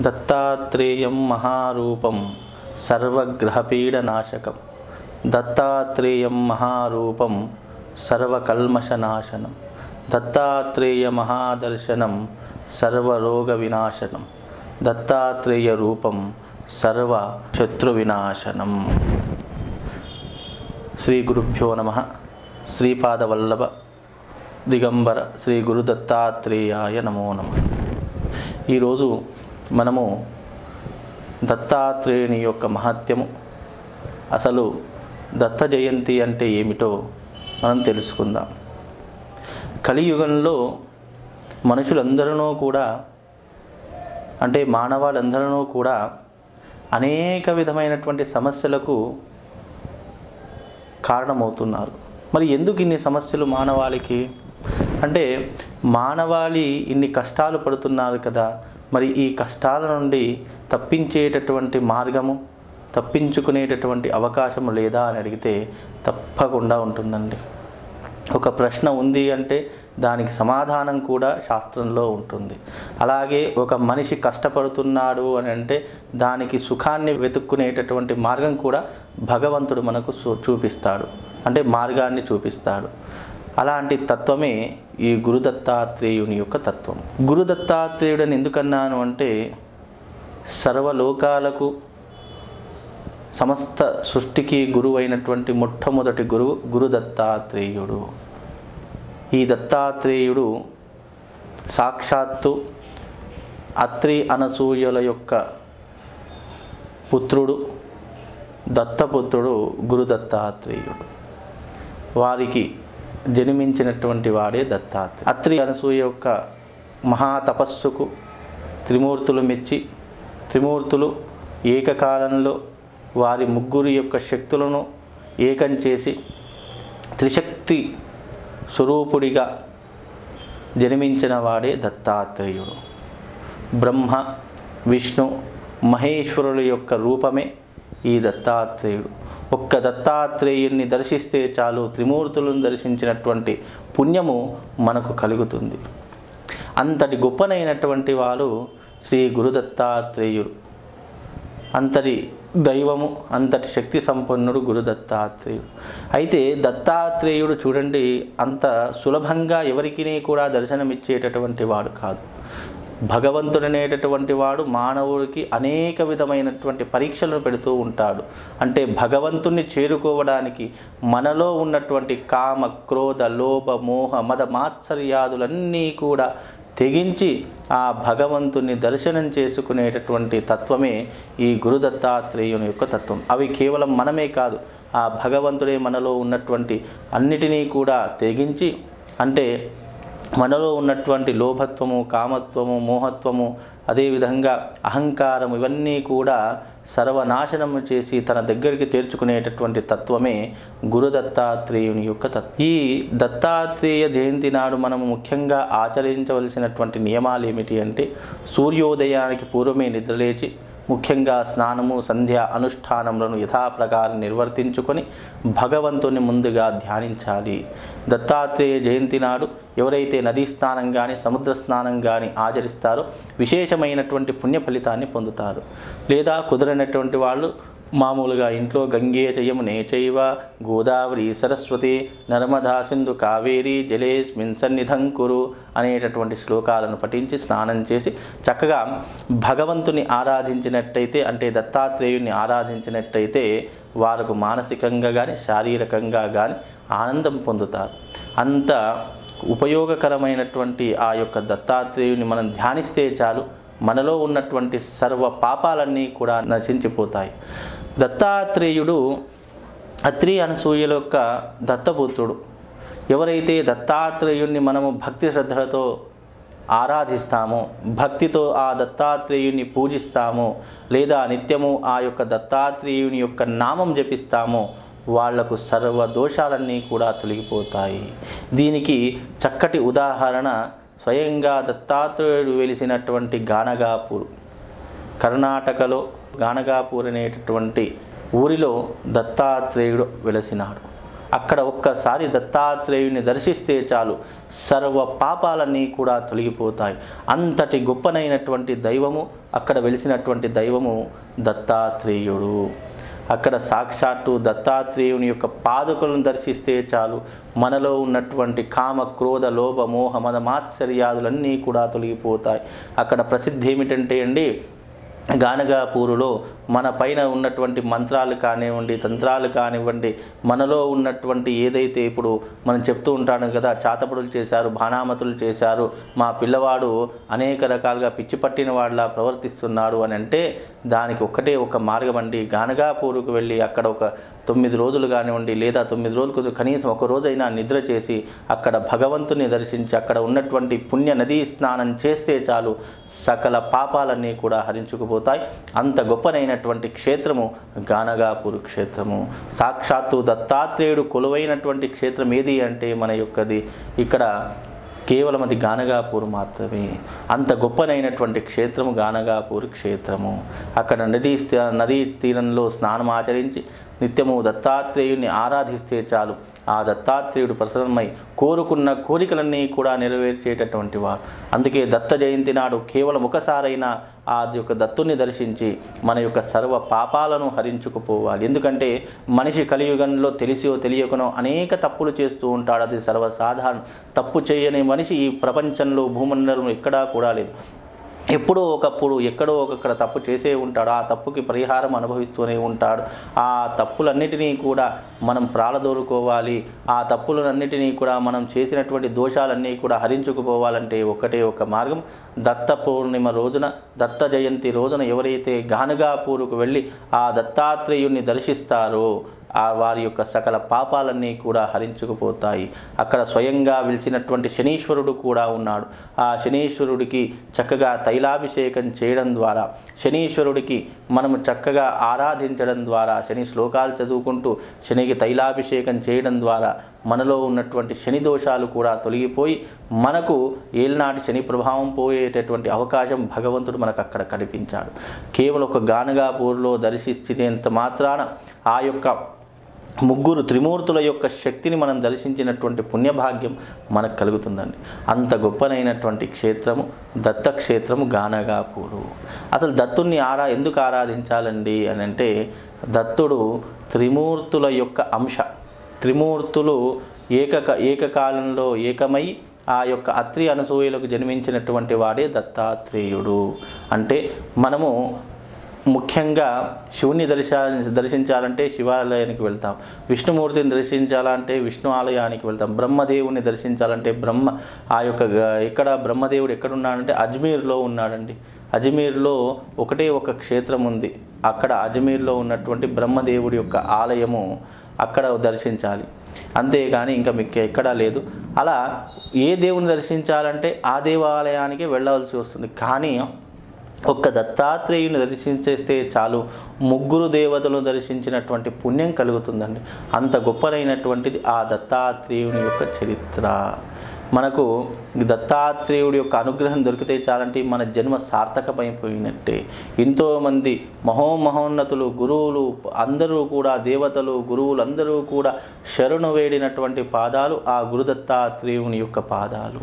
దత్తాత్రేయం మహారూపం సర్వగ్రహపీడనాశకం దత్తాత్రేయం మహారూపం సర్వకల్మషనాశనం దత్తాత్రేయ మహాదర్శనం సర్వరోగ వినాశనం దత్తాత్రేయ రూపం సర్వ శత్రు వినాశనం శ్రీ గురుభ్యో నమ శ్రీపాదవల్లభ దిగంబర శ్రీ గురు దత్తాత్రేయాయ నమో నమ ఈరోజు మనము దత్తాత్రేయుని యొక్క మహత్యము అసలు దత్త జయంతి అంటే ఏమిటో మనం తెలుసుకుందాం కలియుగంలో మనుషులందరూ కూడా అంటే మానవాళ్ళందరూ కూడా అనేక విధమైనటువంటి సమస్యలకు కారణమవుతున్నారు మరి ఎందుకు ఇన్ని సమస్యలు మానవాళికి అంటే మానవాళి ఇన్ని కష్టాలు పడుతున్నారు కదా మరి ఈ కష్టాల నుండి తప్పించేటటువంటి మార్గము తప్పించుకునేటటువంటి అవకాశము లేదా అని అడిగితే తప్పకుండా ఉంటుందండి ఒక ప్రశ్న ఉంది అంటే దానికి సమాధానం కూడా శాస్త్రంలో ఉంటుంది అలాగే ఒక మనిషి కష్టపడుతున్నాడు అని అంటే దానికి సుఖాన్ని వెతుక్కునేటటువంటి మార్గం కూడా భగవంతుడు మనకు సు- చూపిస్తాడు అంటే మార్గాన్ని చూపిస్తాడు అలాంటి తత్వమే ఈ గురుదత్తాత్రేయుని యొక్క తత్వం గురుదత్తాత్రేయుడని ఎందుకన్నాను అంటే సర్వలోకాలకు సమస్త సృష్టికి గురువు అయినటువంటి మొట్టమొదటి గురువు గురు దత్తాత్రేయుడు ఈ దత్తాత్రేయుడు సాక్షాత్తు అత్రి అనసూయల యొక్క పుత్రుడు దత్తపుత్రుడు గురు దత్తాత్రేయుడు వారికి జన్మించినటువంటి వాడే దత్తాత్రేయ అత్రి అనసూయ యొక్క మహాతపస్సుకు త్రిమూర్తులు మెచ్చి త్రిమూర్తులు ఏకకాలంలో వారి ముగ్గురి యొక్క శక్తులను ఏకం చేసి త్రిశక్తి స్వరూపుడిగా జన్మించిన వాడే దత్తాత్రేయుడు బ్రహ్మ విష్ణు మహేశ్వరుల యొక్క రూపమే ఈ దత్తాత్రేయుడు ఒక్క దత్తాత్రేయుని దర్శిస్తే చాలు త్రిమూర్తులను దర్శించినటువంటి పుణ్యము మనకు కలుగుతుంది అంతటి గొప్పనైనటువంటి వారు శ్రీ గురు దత్తాత్రేయుడు అంతటి దైవము అంతటి శక్తి సంపన్నుడు గురు దత్తాత్రేయుడు అయితే దత్తాత్రేయుడు చూడండి అంత సులభంగా ఎవరికి కూడా దర్శనమిచ్చేటటువంటి వాడు కాదు భగవంతుడనేటటువంటి వాడు మానవుడికి అనేక విధమైనటువంటి పరీక్షలను పెడుతూ ఉంటాడు అంటే భగవంతుణ్ణి చేరుకోవడానికి మనలో ఉన్నటువంటి కామ క్రోధ లోభ మోహ మద మాత్సర్యాదులన్నీ కూడా తెగించి ఆ భగవంతుని దర్శనం చేసుకునేటటువంటి తత్వమే ఈ గురు దత్తాత్రేయుని యొక్క తత్వం అవి కేవలం మనమే కాదు ఆ భగవంతుడే మనలో ఉన్నటువంటి అన్నిటినీ కూడా తెగించి అంటే మనలో ఉన్నటువంటి లోభత్వము కామత్వము మోహత్వము అదేవిధంగా అహంకారం ఇవన్నీ కూడా సర్వనాశనము చేసి తన దగ్గరికి చేర్చుకునేటటువంటి తత్వమే గురు దత్తాత్రేయుని యొక్క తత్వం ఈ దత్తాత్రేయ జయంతి నాడు మనము ముఖ్యంగా ఆచరించవలసినటువంటి నియమాలు ఏమిటి అంటే సూర్యోదయానికి పూర్వమే నిద్రలేచి ముఖ్యంగా స్నానము సంధ్య అనుష్ఠానములను యథాప్రకారం నిర్వర్తించుకొని భగవంతుని ముందుగా ధ్యానించాలి దత్తాత్రేయ జయంతి నాడు ఎవరైతే నదీ స్నానం కానీ సముద్ర స్నానం కానీ ఆచరిస్తారో విశేషమైనటువంటి పుణ్య ఫలితాన్ని పొందుతారు లేదా కుదరనటువంటి వాళ్ళు మామూలుగా ఇంట్లో గంగే చయమునే చైవ గోదావరి సరస్వతి నర్మదా సింధు కావేరి జలేస్మిన్ సన్నిధం కురు అనేటటువంటి శ్లోకాలను పఠించి స్నానం చేసి చక్కగా భగవంతుని ఆరాధించినట్టయితే అంటే దత్తాత్రేయుని ఆరాధించినట్టయితే వారికి మానసికంగా కానీ శారీరకంగా కానీ ఆనందం పొందుతారు అంత ఉపయోగకరమైనటువంటి ఆ యొక్క దత్తాత్రేయుని మనం ధ్యానిస్తే చాలు మనలో ఉన్నటువంటి సర్వ పాపాలన్నీ కూడా నశించిపోతాయి దత్తాత్రేయుడు అత్రి అనసూయల యొక్క దత్తపుత్రుడు ఎవరైతే దత్తాత్రేయుణ్ణి మనము భక్తి శ్రద్ధలతో ఆరాధిస్తామో భక్తితో ఆ దత్తాత్రేయుని పూజిస్తామో లేదా నిత్యము ఆ యొక్క దత్తాత్రేయుని యొక్క నామం జపిస్తామో వాళ్లకు సర్వ దోషాలన్నీ కూడా తొలగిపోతాయి దీనికి చక్కటి ఉదాహరణ స్వయంగా దత్తాత్రేయుడు వెలిసినటువంటి గానగాపూర్ కర్ణాటకలో గానగాపూర్ అనేటటువంటి ఊరిలో దత్తాత్రేయుడు వెలసినాడు అక్కడ ఒక్కసారి దత్తాత్రేయుని దర్శిస్తే చాలు సర్వ పాపాలన్నీ కూడా తొలగిపోతాయి అంతటి గొప్పనైనటువంటి దైవము అక్కడ వెలిసినటువంటి దైవము దత్తాత్రేయుడు అక్కడ సాక్షాత్తు దత్తాత్రేయుని యొక్క పాదుకలను దర్శిస్తే చాలు మనలో ఉన్నటువంటి కామ క్రోధ లోభ మోహ మద మాత్సర్యాదులన్నీ కూడా తొలగిపోతాయి అక్కడ ప్రసిద్ధి ఏమిటంటే అండి గానగాపూరులో మన పైన ఉన్నటువంటి మంత్రాలు కానివ్వండి తంత్రాలు కానివ్వండి మనలో ఉన్నటువంటి ఏదైతే ఇప్పుడు మనం చెప్తూ ఉంటాను కదా చాతపడులు చేశారు బాణామతులు చేశారు మా పిల్లవాడు అనేక రకాలుగా పిచ్చి పట్టిన వాళ్ళ ప్రవర్తిస్తున్నాడు అని అంటే దానికి ఒకటే ఒక మార్గం అండి గానగాపూరుకు వెళ్ళి అక్కడ ఒక తొమ్మిది రోజులు కానివ్వండి లేదా తొమ్మిది రోజులు కనీసం ఒక రోజైనా నిద్ర చేసి అక్కడ భగవంతుని దర్శించి అక్కడ ఉన్నటువంటి పుణ్య నదీ స్నానం చేస్తే చాలు సకల పాపాలన్నీ కూడా హరించుకుపోతాయి అంత గొప్పనైనటువంటి క్షేత్రము గానగాపూర్ క్షేత్రము సాక్షాత్తు దత్తాత్రేయుడు కొలువైనటువంటి క్షేత్రం ఏది అంటే మన యొక్కది ఇక్కడ కేవలం అది గానగాపూర్ మాత్రమే అంత గొప్పనైనటువంటి క్షేత్రము గానగాపూర్ క్షేత్రము అక్కడ నదీ స్థ- నదీ తీరంలో స్నానం ఆచరించి నిత్యము దత్తాత్రేయుని ఆరాధిస్తే చాలు ఆ దత్తాత్రేయుడు ప్రసన్నమై కోరుకున్న కోరికలన్నీ కూడా నెరవేర్చేటటువంటి వాడు అందుకే దత్త జయంతి నాడు కేవలం ఒకసారైనా ఆ యొక్క దత్తుని దర్శించి మన యొక్క సర్వ పాపాలను హరించుకుపోవాలి ఎందుకంటే మనిషి కలియుగంలో తెలిసో తెలియకనో అనేక తప్పులు చేస్తూ ఉంటాడు అది సర్వసాధారణం తప్పు చేయని మనిషి ఈ ప్రపంచంలో భూమండలంలో ఎక్కడా కూడా లేదు ఎప్పుడో ఒకప్పుడు ఎక్కడో ఒకక్కడ తప్పు చేసే ఉంటాడు ఆ తప్పుకి పరిహారం అనుభవిస్తూనే ఉంటాడు ఆ తప్పులన్నిటినీ కూడా మనం ప్రాలదోరుకోవాలి ఆ తప్పులన్నిటినీ కూడా మనం చేసినటువంటి దోషాలన్నీ కూడా హరించుకుపోవాలంటే ఒకటే ఒక మార్గం దత్త పౌర్ణిమ రోజున దత్త జయంతి రోజున ఎవరైతే గానుగాపూరుకు వెళ్ళి ఆ దత్తాత్రేయుణ్ణి దర్శిస్తారో ఆ వారి యొక్క సకల పాపాలన్నీ కూడా హరించుకుపోతాయి అక్కడ స్వయంగా వెలిసినటువంటి శనీశ్వరుడు కూడా ఉన్నాడు ఆ శనీశ్వరుడికి చక్కగా తైలాభిషేకం చేయడం ద్వారా శనీశ్వరుడికి మనము చక్కగా ఆరాధించడం ద్వారా శని శ్లోకాలు చదువుకుంటూ శనికి తైలాభిషేకం చేయడం ద్వారా మనలో ఉన్నటువంటి శని దోషాలు కూడా తొలగిపోయి మనకు ఏలినాటి శని ప్రభావం పోయేటటువంటి అవకాశం భగవంతుడు మనకు అక్కడ కల్పించాడు కేవలం ఒక గానగాపూర్లో దర్శించినంత మాత్రాన ఆ యొక్క ముగ్గురు త్రిమూర్తుల యొక్క శక్తిని మనం దర్శించినటువంటి పుణ్యభాగ్యం మనకు కలుగుతుందండి అంత గొప్పనైనటువంటి క్షేత్రము దత్తక్షేత్రము గానగాపూరు అసలు దత్తుణ్ణి ఆరా ఎందుకు ఆరాధించాలండి అని అంటే దత్తుడు త్రిమూర్తుల యొక్క అంశ త్రిమూర్తులు ఏకక ఏకకాలంలో ఏకమై ఆ యొక్క అత్రి అనసూయలకు జన్మించినటువంటి వాడే దత్తాత్రేయుడు అంటే మనము ముఖ్యంగా శివుని దర్శ దర్శించాలంటే శివాలయానికి వెళ్తాం విష్ణుమూర్తిని దర్శించాలంటే విష్ణు ఆలయానికి వెళ్తాం బ్రహ్మదేవుని దర్శించాలంటే బ్రహ్మ ఆ యొక్క గ- ఎక్కడ బ్రహ్మదేవుడు ఎక్కడున్నాడంటే అజ్మీర్లో ఉన్నాడండి అజ్మీర్లో ఒకటే ఒక క్షేత్రం ఉంది అక్కడ అజ్మీర్లో ఉన్నటువంటి బ్రహ్మదేవుడి యొక్క ఆలయము అక్కడ దర్శించాలి అంతేగాని ఇంకా మీకు ఎక్కడా లేదు అలా ఏ దేవుని దర్శించాలంటే ఆ దేవాలయానికి వెళ్ళవలసి వస్తుంది కానీ ఒక్క దత్తాత్రేయుని దర్శించేస్తే చాలు ముగ్గురు దేవతలను దర్శించినటువంటి పుణ్యం కలుగుతుందండి అంత గొప్పనైనటువంటిది ఆ దత్తాత్రేయుని యొక్క చరిత్ర మనకు దత్తాత్రేయుడి యొక్క అనుగ్రహం దొరికితే చాలంటే మన జన్మ సార్థకమైపోయినట్టే ఎంతోమంది మహోమహోన్నతులు గురువులు అందరూ కూడా దేవతలు గురువులు అందరూ కూడా శరణు వేడినటువంటి పాదాలు ఆ గురుదత్తాత్రేయుని యొక్క పాదాలు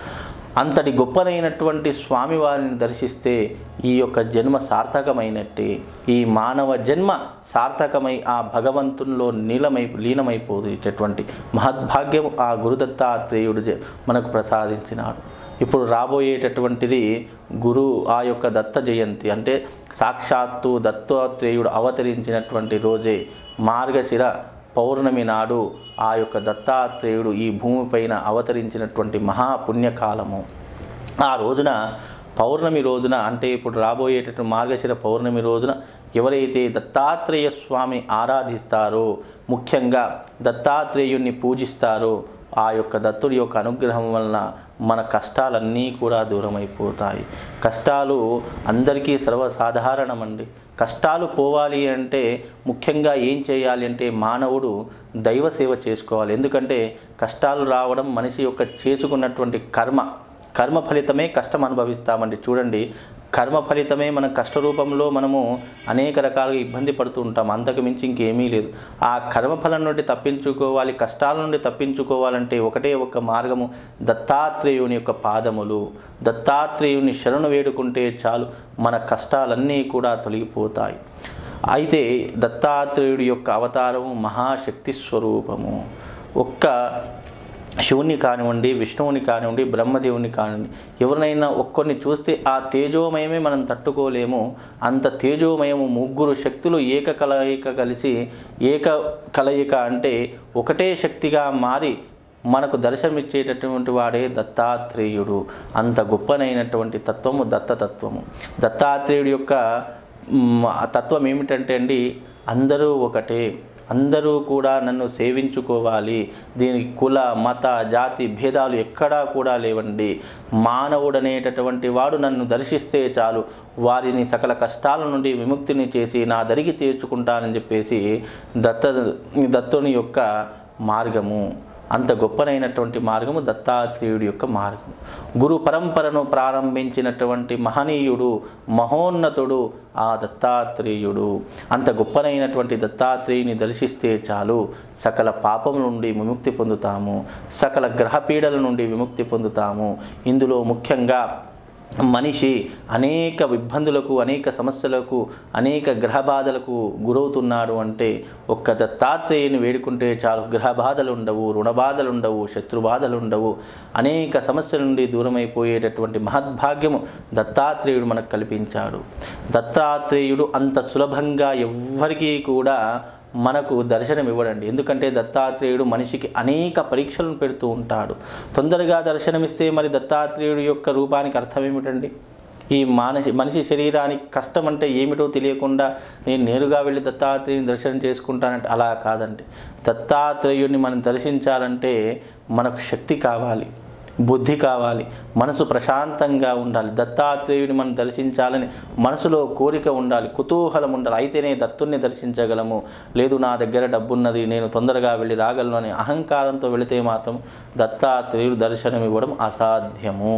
అంతటి గొప్పనైనటువంటి స్వామివారిని దర్శిస్తే ఈ యొక్క జన్మ సార్థకమైనట్టే ఈ మానవ జన్మ సార్థకమై ఆ భగవంతునిలో నీలమై లీనమైపోయేటటువంటి మహద్భాగ్యం ఆ గురుదత్తాత్రేయుడు జ- మనకు ప్రసాదించినాడు ఇప్పుడు రాబోయేటటువంటిది గురు ఆ యొక్క దత్త జయంతి అంటే సాక్షాత్తు దత్తాత్రేయుడు అవతరించినటువంటి రోజే మార్గశిర పౌర్ణమి నాడు ఆ యొక్క దత్తాత్రేయుడు ఈ భూమిపైన అవతరించినటువంటి మహాపుణ్యకాలము ఆ రోజున పౌర్ణమి రోజున అంటే ఇప్పుడు రాబోయేటటువంటి మార్గశిర పౌర్ణమి రోజున ఎవరైతే దత్తాత్రేయ స్వామి ఆరాధిస్తారో ముఖ్యంగా దత్తాత్రేయుణ్ణి పూజిస్తారో ఆ యొక్క దత్తుడి యొక్క అనుగ్రహం వలన మన కష్టాలన్నీ కూడా దూరమైపోతాయి కష్టాలు అందరికీ సర్వసాధారణమండి కష్టాలు పోవాలి అంటే ముఖ్యంగా ఏం చేయాలి అంటే మానవుడు దైవ సేవ చేసుకోవాలి ఎందుకంటే కష్టాలు రావడం మనిషి యొక్క చేసుకున్నటువంటి కర్మ కర్మ ఫలితమే కష్టం అనుభవిస్తామండి చూడండి కర్మ ఫలితమే మన కష్ట రూపంలో మనము అనేక రకాలుగా ఇబ్బంది పడుతూ ఉంటాం అంతకు మించి ఇంకేమీ లేదు ఆ కర్మఫలం నుండి తప్పించుకోవాలి కష్టాల నుండి తప్పించుకోవాలంటే ఒకటే ఒక మార్గము దత్తాత్రేయుని యొక్క పాదములు దత్తాత్రేయుని శరణు వేడుకుంటే చాలు మన కష్టాలన్నీ కూడా తొలగిపోతాయి అయితే దత్తాత్రేయుడి యొక్క అవతారము మహాశక్తి స్వరూపము ఒక్క శివుని కానివ్వండి విష్ణువుని కానివ్వండి బ్రహ్మదేవుని కానివ్వండి ఎవరినైనా ఒక్కరిని చూస్తే ఆ తేజోమయమే మనం తట్టుకోలేము అంత తేజోమయము ముగ్గురు శక్తులు ఏక కలయిక కలిసి ఏక కలయిక అంటే ఒకటే శక్తిగా మారి మనకు దర్శనమిచ్చేటటువంటి వాడే దత్తాత్రేయుడు అంత గొప్పనైనటువంటి తత్వము దత్తతత్వము దత్తాత్రేయుడి యొక్క మ్, ఆ తత్వం ఏమిటంటే అండి అందరూ ఒకటే అందరూ కూడా నన్ను సేవించుకోవాలి దీనికి కుల మత జాతి భేదాలు ఎక్కడా కూడా లేవండి మానవుడు అనేటటువంటి వాడు నన్ను దర్శిస్తే చాలు వారిని సకల కష్టాల నుండి విముక్తిని చేసి నా దరికి తీర్చుకుంటానని చెప్పేసి దత్త దత్తుని యొక్క మార్గము అంత గొప్పనైనటువంటి మార్గము దత్తాత్రేయుడి యొక్క మార్గం గురు పరంపరను ప్రారంభించినటువంటి మహనీయుడు మహోన్నతుడు ఆ దత్తాత్రేయుడు అంత గొప్పనైనటువంటి దత్తాత్రేయుని దర్శిస్తే చాలు సకల పాపం నుండి విముక్తి పొందుతాము సకల గ్రహపీడల నుండి విముక్తి పొందుతాము ఇందులో ముఖ్యంగా మనిషి అనేక ఇబ్బందులకు అనేక సమస్యలకు అనేక గ్రహ బాధలకు గురవుతున్నాడు అంటే ఒక్క దత్తాత్రేయుని వేడుకుంటే చాలు గ్రహ బాధలు ఉండవు రుణ బాధలు ఉండవు శత్రు బాధలు ఉండవు అనేక సమస్యల నుండి దూరమైపోయేటటువంటి మహద్భాగ్యము దత్తాత్రేయుడు మనకు కల్పించాడు దత్తాత్రేయుడు అంత సులభంగా ఎవ్వరికీ కూడా మనకు దర్శనం ఇవ్వడండి ఎందుకంటే దత్తాత్రేయుడు మనిషికి అనేక పరీక్షలను పెడుతూ ఉంటాడు తొందరగా దర్శనమిస్తే మరి దత్తాత్రేయుడు యొక్క రూపానికి అర్థం ఏమిటండి ఈ మానసి మనిషి శరీరానికి కష్టం అంటే ఏమిటో తెలియకుండా నేను నేరుగా వెళ్ళి దత్తాత్రేయుని దర్శనం చేసుకుంటానంటే అలా కాదండి దత్తాత్రేయుడిని మనం దర్శించాలంటే మనకు శక్తి కావాలి బుద్ధి కావాలి మనసు ప్రశాంతంగా ఉండాలి దత్తాత్రేయుని మనం దర్శించాలని మనసులో కోరిక ఉండాలి కుతూహలం ఉండాలి అయితేనే దత్తుని దర్శించగలము లేదు నా దగ్గర డబ్బున్నది నేను తొందరగా వెళ్ళి రాగలను అని అహంకారంతో వెళితే మాత్రం దత్తాత్రేయుడు దర్శనం ఇవ్వడం అసాధ్యము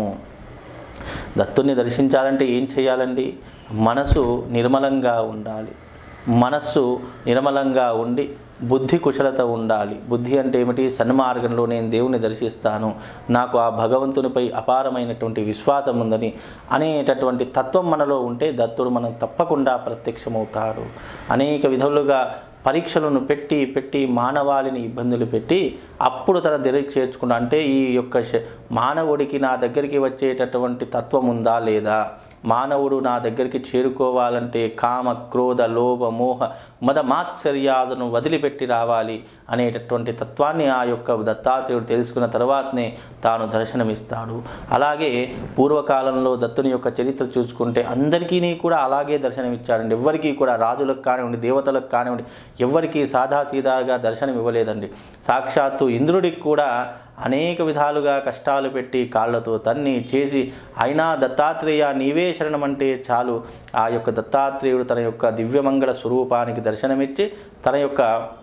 దత్తుని దర్శించాలంటే ఏం చేయాలండి మనసు నిర్మలంగా ఉండాలి మనస్సు నిర్మలంగా ఉండి బుద్ధి కుశలత ఉండాలి బుద్ధి అంటే ఏమిటి సన్మార్గంలో నేను దేవుని దర్శిస్తాను నాకు ఆ భగవంతునిపై అపారమైనటువంటి విశ్వాసం ఉందని అనేటటువంటి తత్వం మనలో ఉంటే దత్తుడు మనం తప్పకుండా ప్రత్యక్షమవుతాడు అనేక విధాలుగా పరీక్షలను పెట్టి పెట్టి మానవాళిని ఇబ్బందులు పెట్టి అప్పుడు తన దగ్గరికి చేర్చుకుంటా అంటే ఈ యొక్క శ- మానవుడికి నా దగ్గరికి వచ్చేటటువంటి తత్వం ఉందా లేదా మానవుడు నా దగ్గరికి చేరుకోవాలంటే కామ క్రోధ లోభ మోహ మద మాత్సర్యాలను వదిలిపెట్టి రావాలి అనేటటువంటి తత్వాన్ని ఆ యొక్క దత్తాత్రేయుడు తెలుసుకున్న తర్వాతనే తాను దర్శనమిస్తాడు అలాగే పూర్వకాలంలో దత్తుని యొక్క చరిత్ర చూసుకుంటే అందరికీ కూడా అలాగే దర్శనమిచ్చాడండి ఎవ్వరికీ కూడా రాజులకు కానివ్వండి దేవతలకు కానివ్వండి ఎవ్వరికీ సాదాసీదాగా దర్శనం ఇవ్వలేదండి సాక్షాత్తు ఇంద్రుడికి కూడా అనేక విధాలుగా కష్టాలు పెట్టి కాళ్ళతో తన్ని చేసి అయినా దత్తాత్రేయ నీవే శరణమంటే చాలు ఆ యొక్క దత్తాత్రేయుడు తన యొక్క దివ్యమంగళ స్వరూపానికి దర్శనమిచ్చి తన యొక్క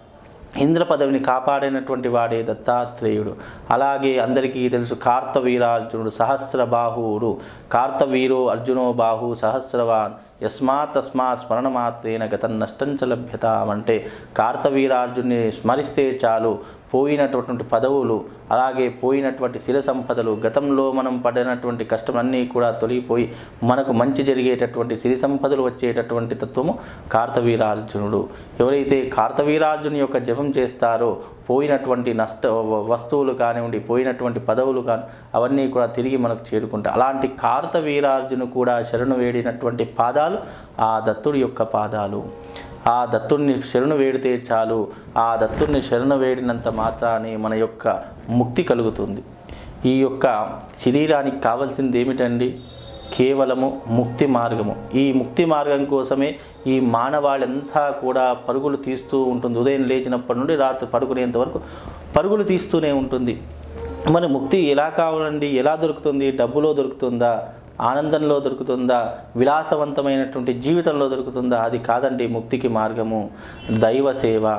ఇంద్ర పదవిని కాపాడినటువంటి వాడే దత్తాత్రేయుడు అలాగే అందరికీ తెలుసు కార్తవీరార్జునుడు సహస్రబాహువుడు కార్తవీరో అర్జునో బాహు సహస్రవాన్ యస్మాత్ తస్మాత్ స్మరణమాత్రేన గతం నష్టంచ లభ్యతాం అంటే కార్తవీరార్జున్ని స్మరిస్తే చాలు పోయినటువంటి పదవులు అలాగే పోయినటువంటి శిల సంపదలు గతంలో మనం పడినటువంటి కష్టమన్నీ కూడా తొలగిపోయి మనకు మంచి జరిగేటటువంటి సిరి సంపదలు వచ్చేటటువంటి తత్వము కార్తవీరార్జునుడు ఎవరైతే కార్తవీరార్జుని యొక్క జపం చేస్తారో పోయినటువంటి నష్ట వస్తువులు కానివ్వండి పోయినటువంటి పదవులు కాని అవన్నీ కూడా తిరిగి మనకు చేరుకుంటాయి అలాంటి కార్తవీరార్జును కూడా శరణు వేడినటువంటి పాదాలు ఆ దత్తుడి యొక్క పాదాలు ఆ దత్తుణ్ణి శరణు వేడితే చాలు ఆ దత్తుణ్ణి శరణు వేడినంత మాత్రానే మన యొక్క ముక్తి కలుగుతుంది ఈ యొక్క శరీరానికి కావాల్సింది ఏమిటండి కేవలము ముక్తి మార్గము ఈ ముక్తి మార్గం కోసమే ఈ మానవాళంతా కూడా పరుగులు తీస్తూ ఉంటుంది ఉదయం లేచినప్పటి నుండి రాత్రి పడుకునేంత వరకు పరుగులు తీస్తూనే ఉంటుంది మరి ముక్తి ఎలా కావాలండి ఎలా దొరుకుతుంది డబ్బులో దొరుకుతుందా ఆనందంలో దొరుకుతుందా విలాసవంతమైనటువంటి జీవితంలో దొరుకుతుందా అది కాదండి ముక్తికి మార్గము దైవ సేవ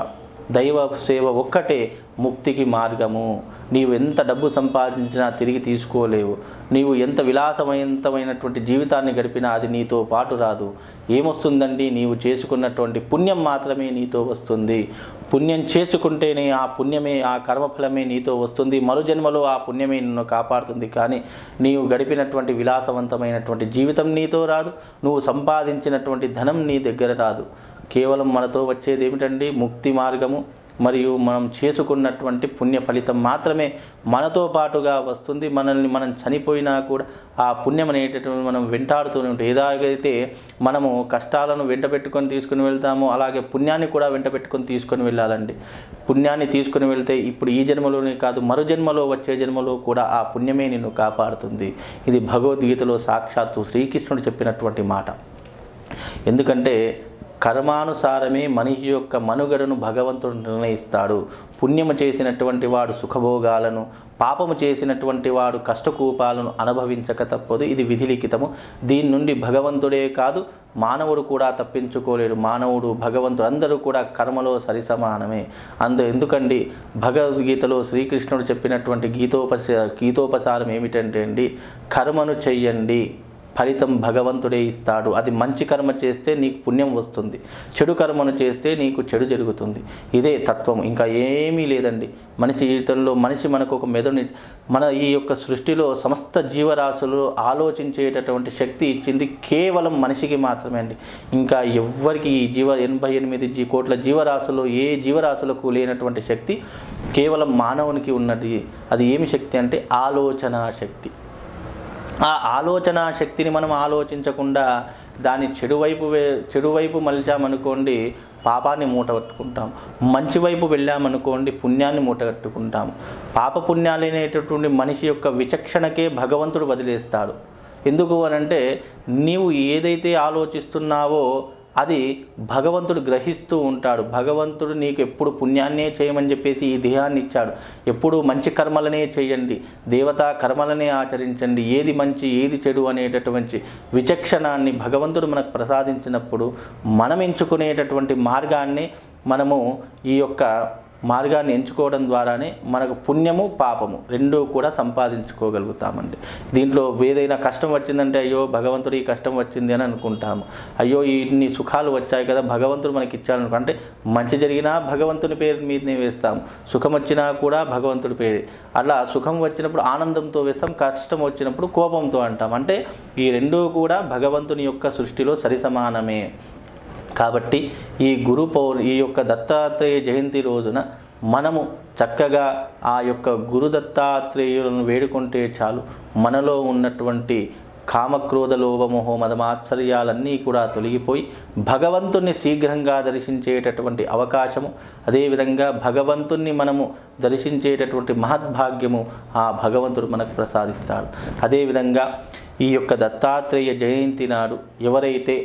దైవ సేవ ఒక్కటే ముక్తికి మార్గము నీవు ఎంత డబ్బు సంపాదించినా తిరిగి తీసుకోలేవు నీవు ఎంత విలాసవంతమైనటువంటి జీవితాన్ని గడిపినా అది నీతో పాటు రాదు ఏమొస్తుందండి నీవు చేసుకున్నటువంటి పుణ్యం మాత్రమే నీతో వస్తుంది పుణ్యం చేసుకుంటేనే ఆ పుణ్యమే ఆ కర్మఫలమే నీతో వస్తుంది మరు జన్మలో ఆ పుణ్యమే నిన్ను కాపాడుతుంది కానీ నీవు గడిపినటువంటి విలాసవంతమైనటువంటి జీవితం నీతో రాదు నువ్వు సంపాదించినటువంటి ధనం నీ దగ్గర రాదు కేవలం మనతో వచ్చేది ఏమిటండి ముక్తి మార్గము మరియు మనం చేసుకున్నటువంటి పుణ్య ఫలితం మాత్రమే మనతో పాటుగా వస్తుంది మనల్ని మనం చనిపోయినా కూడా ఆ పుణ్యం అనేటటువంటి మనం వెంటాడుతూనే ఉంటాం ఏదాగైతే మనము కష్టాలను వెంట పెట్టుకొని తీసుకుని వెళ్తామో అలాగే పుణ్యాన్ని కూడా వెంట పెట్టుకొని తీసుకొని వెళ్ళాలండి పుణ్యాన్ని తీసుకుని వెళ్తే ఇప్పుడు ఈ జన్మలోనే కాదు మరు జన్మలో వచ్చే జన్మలో కూడా ఆ పుణ్యమే నిన్ను కాపాడుతుంది ఇది భగవద్గీతలో సాక్షాత్తు శ్రీకృష్ణుడు చెప్పినటువంటి మాట ఎందుకంటే కర్మానుసారమే మనిషి యొక్క మనుగడను భగవంతుడు నిర్ణయిస్తాడు పుణ్యము చేసినటువంటి వాడు సుఖభోగాలను పాపము చేసినటువంటి వాడు కష్టకూపాలను అనుభవించక తప్పదు ఇది విధిలిఖితము దీని నుండి భగవంతుడే కాదు మానవుడు కూడా తప్పించుకోలేడు మానవుడు భగవంతుడు అందరూ కూడా కర్మలో సరిసమానమే అందు ఎందుకండి భగవద్గీతలో శ్రీకృష్ణుడు చెప్పినటువంటి గీతోపస గీతోపసారం ఏమిటంటే అండి కర్మను చెయ్యండి ఫలితం భగవంతుడే ఇస్తాడు అది మంచి కర్మ చేస్తే నీకు పుణ్యం వస్తుంది చెడు కర్మను చేస్తే నీకు చెడు జరుగుతుంది ఇదే తత్వం ఇంకా ఏమీ లేదండి మనిషి జీవితంలో మనిషి మనకు ఒక మెదడుని మన ఈ యొక్క సృష్టిలో సమస్త జీవరాశులు ఆలోచించేటటువంటి శక్తి ఇచ్చింది కేవలం మనిషికి మాత్రమే అండి ఇంకా ఎవ్వరికి ఈ జీవ ఎనభై ఎనిమిది జీ కోట్ల జీవరాశులు ఏ జీవరాశులకు లేనటువంటి శక్తి కేవలం మానవునికి ఉన్నది అది ఏమి శక్తి అంటే ఆలోచన శక్తి ఆ ఆలోచన శక్తిని మనం ఆలోచించకుండా దాని చెడు వైపు వే- చెడు వైపు మలిచామనుకోండి పాపాన్ని మూటగట్టుకుంటాం మంచి వైపు వెళ్ళామనుకోండి పుణ్యాన్ని మూటగట్టుకుంటాం పాప పుణ్యాలు అనేటటువంటి మనిషి యొక్క విచక్షణకే భగవంతుడు వదిలేస్తాడు ఎందుకు అనంటే నీవు ఏదైతే ఆలోచిస్తున్నావో అది భగవంతుడు గ్రహిస్తూ ఉంటాడు భగవంతుడు నీకు ఎప్పుడు పుణ్యాన్నే చేయమని చెప్పేసి ఈ దేహాన్ని ఇచ్చాడు ఎప్పుడు మంచి కర్మలనే చేయండి దేవతా కర్మలనే ఆచరించండి ఏది మంచి ఏది చెడు అనేటటువంటి విచక్షణాన్ని భగవంతుడు మనకు ప్రసాదించినప్పుడు మనం ఎంచుకునేటటువంటి మార్గాన్ని మనము ఈ యొక్క మార్గాన్ని ఎంచుకోవడం ద్వారానే మనకు పుణ్యము పాపము రెండూ కూడా సంపాదించుకోగలుగుతామండి దీంట్లో ఏదైనా కష్టం వచ్చిందంటే అయ్యో భగవంతుడు ఈ కష్టం వచ్చింది అని అనుకుంటాము అయ్యో ఇన్ని సుఖాలు వచ్చాయి కదా భగవంతుడు మనకి ఇచ్చాడనుకో అంటే మంచి జరిగినా భగవంతుని పేరు మీదనే వేస్తాం సుఖం వచ్చినా కూడా భగవంతుడి పేరు అలా సుఖం వచ్చినప్పుడు ఆనందంతో వేస్తాం కష్టం వచ్చినప్పుడు కోపంతో అంటాం అంటే ఈ రెండూ కూడా భగవంతుని యొక్క సృష్టిలో సరిసమానమే కాబట్టి ఈ గురు పౌర్ ఈ యొక్క దత్తాత్రేయ జయంతి రోజున మనము చక్కగా ఆ యొక్క గురు దత్తాత్రేయులను వేడుకుంటే చాలు మనలో ఉన్నటువంటి కామక్రోధ లోభమోహ మదమాత్సర్యాలన్నీ కూడా తొలగిపోయి భగవంతుణ్ణి శీఘ్రంగా దర్శించేటటువంటి అవకాశము అదేవిధంగా భగవంతుణ్ణి మనము దర్శించేటటువంటి మహద్భాగ్యము ఆ భగవంతుడు మనకు ప్రసాదిస్తాడు అదేవిధంగా ఈ యొక్క దత్తాత్రేయ జయంతి నాడు ఎవరైతే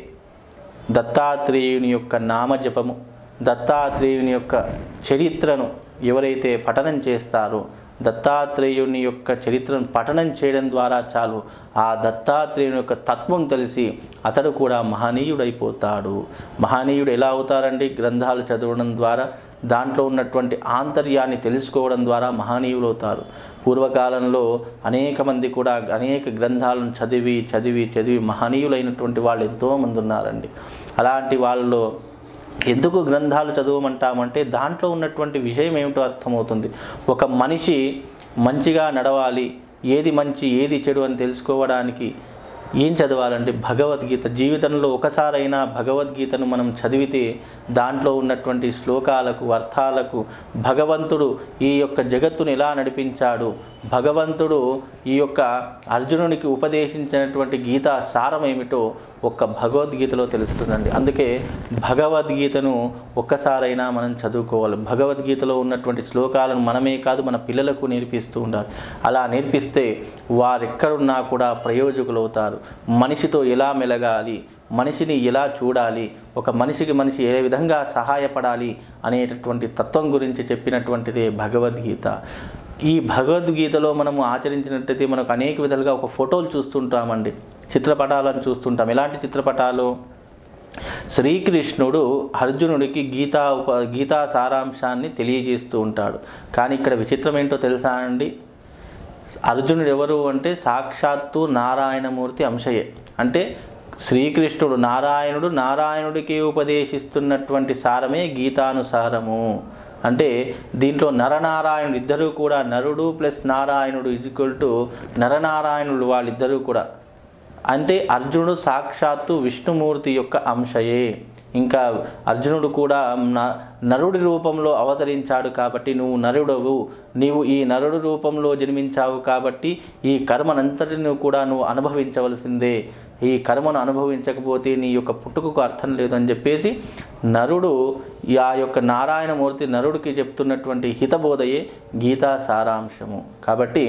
దత్తాత్రేయుని యొక్క నామజపము దత్తాత్రేయుని యొక్క చరిత్రను ఎవరైతే పఠనం చేస్తారో దత్తాత్రేయుని యొక్క చరిత్రను పఠనం చేయడం ద్వారా చాలు ఆ దత్తాత్రేయుని యొక్క తత్వం తెలిసి అతడు కూడా మహనీయుడైపోతాడు మహనీయుడు ఎలా అవుతారండి గ్రంథాలు చదవడం ద్వారా దాంట్లో ఉన్నటువంటి ఆంతర్యాన్ని తెలుసుకోవడం ద్వారా మహనీయులు అవుతారు పూర్వకాలంలో అనేక మంది కూడా అనేక గ్రంథాలను చదివి చదివి చదివి మహనీయులైనటువంటి వాళ్ళు ఎంతోమంది ఉన్నారండి అలాంటి వాళ్ళలో ఎందుకు గ్రంథాలు చదవమంటామంటే దాంట్లో ఉన్నటువంటి విషయం ఏమిటో అర్థమవుతుంది ఒక మనిషి మంచిగా నడవాలి ఏది మంచి ఏది చెడు అని తెలుసుకోవడానికి ఏం చదవాలంటే భగవద్గీత జీవితంలో ఒకసారైనా భగవద్గీతను మనం చదివితే దాంట్లో ఉన్నటువంటి శ్లోకాలకు అర్థాలకు భగవంతుడు ఈ యొక్క జగత్తును ఎలా నడిపించాడు భగవంతుడు ఈ యొక్క అర్జునునికి ఉపదేశించినటువంటి గీత సారం ఏమిటో ఒక్క భగవద్గీతలో తెలుస్తుందండి అందుకే భగవద్గీతను ఒక్కసారైనా మనం చదువుకోవాలి భగవద్గీతలో ఉన్నటువంటి శ్లోకాలను మనమే కాదు మన పిల్లలకు నేర్పిస్తూ ఉండాలి అలా నేర్పిస్తే వారెక్కడున్నా కూడా ప్రయోజకులు అవుతారు మనిషితో ఎలా మెలగాలి మనిషిని ఎలా చూడాలి ఒక మనిషికి మనిషి ఏ విధంగా సహాయపడాలి అనేటటువంటి తత్వం గురించి చెప్పినటువంటిదే భగవద్గీత ఈ భగవద్గీతలో మనము ఆచరించినట్టయితే మనకు అనేక విధాలుగా ఒక ఫోటోలు చూస్తుంటామండి చిత్రపటాలను చూస్తుంటాం ఎలాంటి చిత్రపటాలు శ్రీకృష్ణుడు అర్జునుడికి గీతా ఉప గీతా సారాంశాన్ని తెలియజేస్తూ ఉంటాడు కానీ ఇక్కడ విచిత్రం ఏంటో తెలుసా అండి అర్జునుడు ఎవరు అంటే సాక్షాత్తు నారాయణమూర్తి అంశయే అంటే శ్రీకృష్ణుడు నారాయణుడు నారాయణుడికి ఉపదేశిస్తున్నటువంటి సారమే గీతానుసారము అంటే దీంట్లో నరనారాయణుడు ఇద్దరూ కూడా నరుడు ప్లస్ నారాయణుడు ఈక్వల్ టు నరనారాయణుడు వాళ్ళిద్దరూ కూడా అంటే అర్జునుడు సాక్షాత్తు విష్ణుమూర్తి యొక్క అంశయే ఇంకా అర్జునుడు కూడా న- నరుడి రూపంలో అవతరించాడు కాబట్టి నువ్వు నరుడవు నీవు ఈ నరుడు రూపంలో జన్మించావు కాబట్టి ఈ కర్మనంతటిని కూడా నువ్వు అనుభవించవలసిందే ఈ కర్మను అనుభవించకపోతే నీ యొక్క పుట్టుకకు అర్థం లేదని చెప్పేసి నరుడు ఆ యొక్క నారాయణమూర్తి నరుడికి చెప్తున్నటువంటి హితబోధయే గీతా సారాంశము కాబట్టి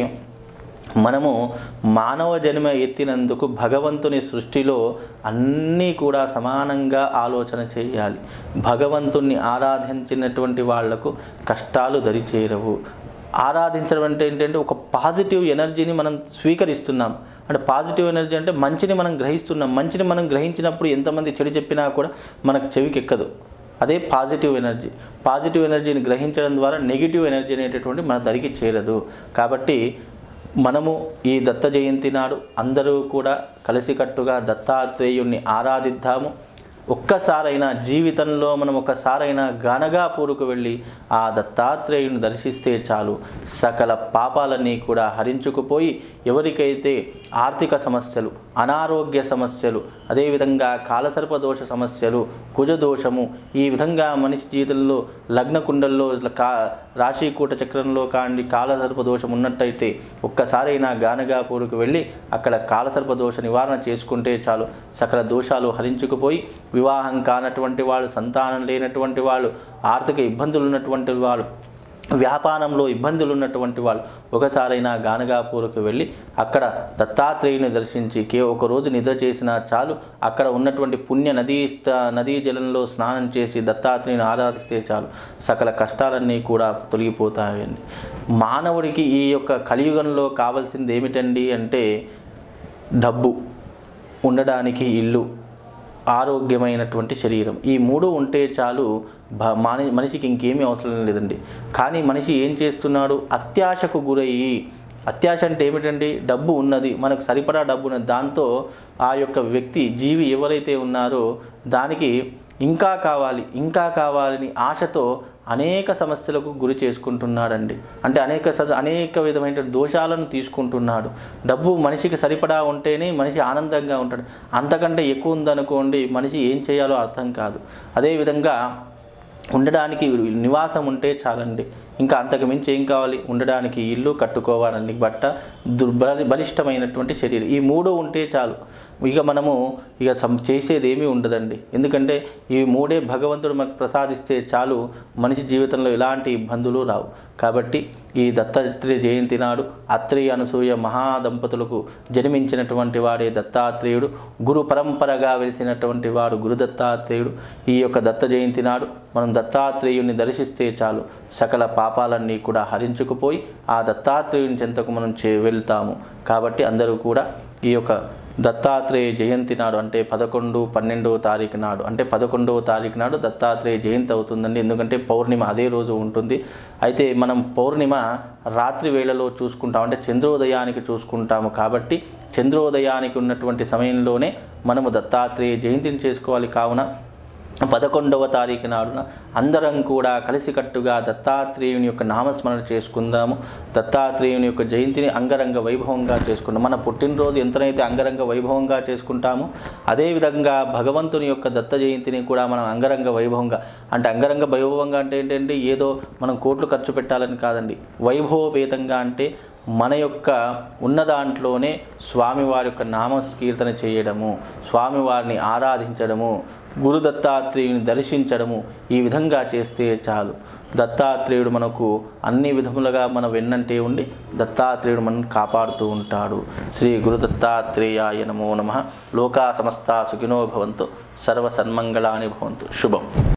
మనము మానవ జన్మ ఎత్తినందుకు భగవంతుని సృష్టిలో అన్నీ కూడా సమానంగా ఆలోచన చేయాలి భగవంతుణ్ణి ఆరాధించినటువంటి వాళ్లకు కష్టాలు దరిచేరవు ఆరాధించడం అంటే ఏంటంటే ఒక పాజిటివ్ ఎనర్జీని మనం స్వీకరిస్తున్నాం అంటే పాజిటివ్ ఎనర్జీ అంటే మంచిని మనం గ్రహిస్తున్నాం మంచిని మనం గ్రహించినప్పుడు ఎంతమంది చెడు చెప్పినా కూడా మనకు చెవికి ఎక్కదు అదే పాజిటివ్ ఎనర్జీ పాజిటివ్ ఎనర్జీని గ్రహించడం ద్వారా నెగిటివ్ ఎనర్జీ అనేటటువంటి మన దరికి చేరదు కాబట్టి మనము ఈ దత్త జయంతి నాడు అందరూ కూడా కలిసికట్టుగా దత్తాత్రేయుణ్ణి ఆరాధిద్దాము ఒక్కసారైనా జీవితంలో మనం ఒక్కసారైనా గనగాపూరుకు వెళ్ళి ఆ దత్తాత్రేయుని దర్శిస్తే చాలు సకల పాపాలన్నీ కూడా హరించుకుపోయి ఎవరికైతే ఆర్థిక సమస్యలు అనారోగ్య సమస్యలు అదేవిధంగా కాలసర్ప దోష సమస్యలు కుజదోషము ఈ విధంగా మనిషి జీవితంలో లగ్న కుండల్లో ఇట్లా కా రాశికూట చక్రంలో కాండి కాలసర్ప దోషం ఉన్నట్టయితే ఒక్కసారైనా గానగాపూర్కి వెళ్ళి అక్కడ కాలసర్ప దోష నివారణ చేసుకుంటే చాలు సకల దోషాలు హరించుకుపోయి వివాహం కానటువంటి వాళ్ళు సంతానం లేనటువంటి వాళ్ళు ఆర్థిక ఇబ్బందులు ఉన్నటువంటి వాళ్ళు వ్యాపారంలో ఇబ్బందులు ఉన్నటువంటి వాళ్ళు ఒకసారైనా గానగాపూర్కి వెళ్ళి అక్కడ దత్తాత్రేయుని దర్శించి కే ఒక రోజు నిద్ర చేసినా చాలు అక్కడ ఉన్నటువంటి పుణ్య నదీ స్థ- నదీ జలంలో స్నానం చేసి దత్తాత్రేయుని ఆరాధిస్తే చాలు సకల కష్టాలన్నీ కూడా తొలగిపోతాయండి మానవుడికి ఈ యొక్క కలియుగంలో కావాల్సింది ఏమిటండి అంటే డబ్బు ఉండడానికి ఇల్లు ఆరోగ్యమైనటువంటి శరీరం ఈ మూడు ఉంటే చాలు భ- మాని మనిషికి ఇంకేమీ అవసరం లేదండి కానీ మనిషి ఏం చేస్తున్నాడు అత్యాశకు గురయ్యి అత్యాశ అంటే ఏమిటండి డబ్బు ఉన్నది మనకు సరిపడా డబ్బు ఉన్నది దాంతో ఆ యొక్క వ్యక్తి జీవి ఎవరైతే ఉన్నారో దానికి ఇంకా కావాలి ఇంకా కావాలని ఆశతో అనేక సమస్యలకు గురి చేసుకుంటున్నాడండి అంటే అనేక స- అనేక విధమైన దోషాలను తీసుకుంటున్నాడు డబ్బు మనిషికి సరిపడా ఉంటేనే మనిషి ఆనందంగా ఉంటాడు అంతకంటే ఎక్కువ ఉందనుకోండి మనిషి ఏం చేయాలో అర్థం కాదు అదేవిధంగా ఉండడానికి నివాసం ఉంటే చాలండి ఇంకా అంతకు మించి ఏం కావాలి ఉండడానికి ఇల్లు కట్టుకోవాలని బట్ట దుర్బలి బలిష్టమైనటువంటి శరీరం ఈ మూడు ఉంటే చాలు ఇక మనము ఇక సం చేసేది ఏమీ ఉండదండి ఎందుకంటే ఈ మూడే భగవంతుడు మనకు ప్రసాదిస్తే చాలు మనిషి జీవితంలో ఎలాంటి ఇబ్బందులు రావు కాబట్టి ఈ దత్తాత్రేయ జయంతి నాడు అత్రేయ అనసూయ మహాదంపతులకు జన్మించినటువంటి వాడే దత్తాత్రేయుడు గురు పరంపరగా వెలిసినటువంటి వాడు గురు దత్తాత్రేయుడు ఈ యొక్క దత్త జయంతి నాడు మనం దత్తాత్రేయుని దర్శిస్తే చాలు సకల పాపాలన్నీ కూడా హరించుకుపోయి ఆ దత్తాత్రేయుని చెంతకు మనం చే వెళ్తాము కాబట్టి అందరూ కూడా ఈ యొక్క దత్తాత్రేయ జయంతి నాడు అంటే పదకొండు పన్నెండవ తారీఖు నాడు అంటే పదకొండవ తారీఖు నాడు దత్తాత్రేయ జయంతి అవుతుందండి ఎందుకంటే పౌర్ణిమ అదే రోజు ఉంటుంది అయితే మనం పౌర్ణిమ రాత్రి వేళలో చూసుకుంటాం అంటే చంద్రోదయానికి చూసుకుంటాము కాబట్టి చంద్రోదయానికి ఉన్నటువంటి సమయంలోనే మనము దత్తాత్రేయ జయంతిని చేసుకోవాలి కావున పదకొండవ తారీఖు నాడున అందరం కూడా కలిసికట్టుగా దత్తాత్రేయుని యొక్క నామస్మరణ చేసుకుందాము దత్తాత్రేయుని యొక్క జయంతిని అంగరంగ వైభవంగా చేసుకుందాం మన పుట్టినరోజు ఎంతనైతే అంగరంగ వైభవంగా చేసుకుంటామో అదేవిధంగా భగవంతుని యొక్క దత్త జయంతిని కూడా మనం అంగరంగ వైభవంగా అంటే అంగరంగ వైభవంగా అంటే ఏంటంటే ఏదో మనం కోట్లు ఖర్చు పెట్టాలని కాదండి వైభవపేతంగా అంటే మన యొక్క ఉన్న దాంట్లోనే స్వామివారి యొక్క నామకీర్తన చేయడము స్వామివారిని ఆరాధించడము గురు దత్తాత్రేయుని దర్శించడము ఈ విధంగా చేస్తే చాలు దత్తాత్రేయుడు మనకు అన్ని విధములుగా మన వెన్నంటే ఉండి దత్తాత్రేయుడు మనల్ని కాపాడుతూ ఉంటాడు శ్రీ గురు దత్తాత్రేయాయ నమో నమ లోకా సమస్త సుఖినో భవంతు సర్వ సన్మంగళాని భవంతు శుభం